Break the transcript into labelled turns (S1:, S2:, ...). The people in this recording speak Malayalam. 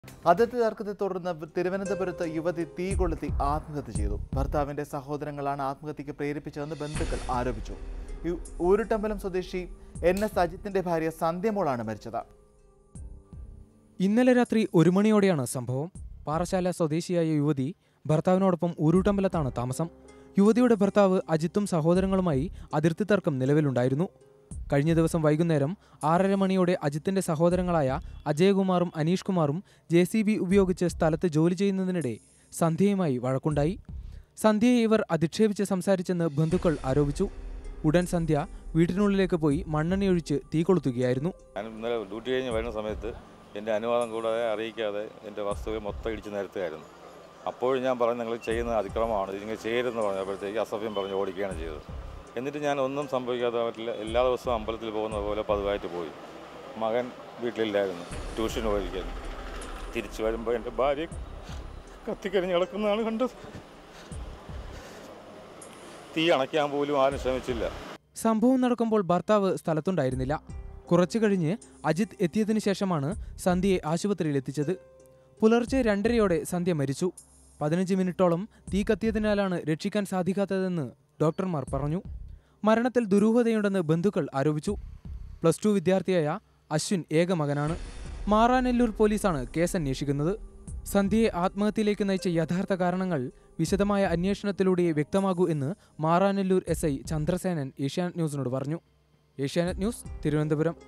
S1: അതിർത്തി തർക്കത്തെ തുടർന്ന് തിരുവനന്തപുരത്ത് യുവതി തീ കൊളുത്തി ആത്മഹത്യ ചെയ്തു ഭർത്താവിന്റെ സഹോദരങ്ങളാണ് ആത്മഹത്യക്ക് പ്രേരിപ്പിച്ചതെന്ന് ബന്ധുക്കൾ ആരോപിച്ചു യു- ഊരുട്ടമ്പലം സ്വദേശി എൻ എസ് അജിത്തിന്റെ ഭാര്യ സന്ധ്യമോളാണ് മരിച്ചത്
S2: ഇന്നലെ രാത്രി ഒരു മണിയോടെയാണ് സംഭവം പാറശാല സ്വദേശിയായ യുവതി ഭർത്താവിനോടൊപ്പം ഊരുട്ടമ്പലത്താണ് താമസം യുവതിയുടെ ഭർത്താവ് അജിത്തും സഹോദരങ്ങളുമായി അതിർത്തി തർക്കം നിലവിലുണ്ടായിരുന്നു കഴിഞ്ഞ ദിവസം വൈകുന്നേരം ആറര മണിയോടെ അജിത്തിന്റെ സഹോദരങ്ങളായ അജയകുമാറും അനീഷ് കുമാറും ജെ സി ബി ഉപയോഗിച്ച് സ്ഥലത്ത് ജോലി ചെയ്യുന്നതിനിടെ സന്ധ്യയുമായി വഴക്കുണ്ടായി സന്ധ്യയെ ഇവർ അധിക്ഷേപിച്ച് സംസാരിച്ചെന്ന് ബന്ധുക്കൾ ആരോപിച്ചു ഉടൻ സന്ധ്യ വീട്ടിനുള്ളിലേക്ക് പോയി മണ്ണെണ്ണയൊഴിച്ച് തീ കൊളുത്തുകയായിരുന്നു
S3: ഞാൻ ഇന്നലെ ഡ്യൂട്ടി കഴിഞ്ഞ് വരുന്ന സമയത്ത് എൻ്റെ അനുവാദം കൂടാതെ അറിയിക്കാതെ എൻ്റെ വസ്തുക്കൾ മൊത്തം ഇടിച്ച് നിരത്തുകയായിരുന്നു അപ്പോഴും ഞാൻ പറഞ്ഞു നിങ്ങൾ ചെയ്യുന്നത് അതിക്രമമാണ് ഇതിങ്ങനെ ചെയ്യരുതെന്ന് പറഞ്ഞപ്പോഴത്തേക്ക് അസഭ്യം പറഞ്ഞ് ഓടിക്കുകയാണ് ചെയ്തത് എന്നിട്ട് ഞാൻ ഒന്നും സംഭവിക്കാതെ പറ്റില്ല എല്ലാ ദിവസവും അമ്പലത്തിൽ പോകുന്ന പോലെ പതിവായിട്ട് പോയി മകൻ വീട്ടിലില്ലായിരുന്നു ട്യൂഷന് പോയിരിക്കുന്നു തിരിച്ചു വരുമ്പോൾ എൻ്റെ ഭാര്യ കത്തിക്കരിഞ്ഞ് കിടക്കുന്നതാണ് കണ്ടത് തീ അണയ്ക്കാൻ പോലും ആരും ശ്രമിച്ചില്ല
S2: സംഭവം നടക്കുമ്പോൾ ഭർത്താവ് സ്ഥലത്തുണ്ടായിരുന്നില്ല കുറച്ചു കഴിഞ്ഞ് അജിത് എത്തിയതിനു ശേഷമാണ് സന്ധ്യയെ ആശുപത്രിയിൽ എത്തിച്ചത് പുലർച്ചെ രണ്ടരയോടെ സന്ധ്യ മരിച്ചു പതിനഞ്ച് മിനിറ്റോളം തീ കത്തിയതിനാലാണ് രക്ഷിക്കാൻ സാധിക്കാത്തതെന്ന് ഡോക്ടർമാർ പറഞ്ഞു മരണത്തിൽ ദുരൂഹതയുണ്ടെന്ന് ബന്ധുക്കൾ ആരോപിച്ചു പ്ലസ് ടു വിദ്യാർത്ഥിയായ അശ്വിൻ ഏക മകനാണ് മാറാനെല്ലൂർ പോലീസാണ് കേസ് അന്വേഷിക്കുന്നത് സന്ധ്യയെ ആത്മഹത്യയിലേക്ക് നയിച്ച യഥാർത്ഥ കാരണങ്ങൾ വിശദമായ അന്വേഷണത്തിലൂടെ വ്യക്തമാകൂ എന്ന് മാറാനെല്ലൂർ എസ് ഐ ചന്ദ്രസേനൻ ഏഷ്യാനെറ്റ് ന്യൂസിനോട് പറഞ്ഞു ഏഷ്യാനെറ്റ് ന്യൂസ് തിരുവനന്തപുരം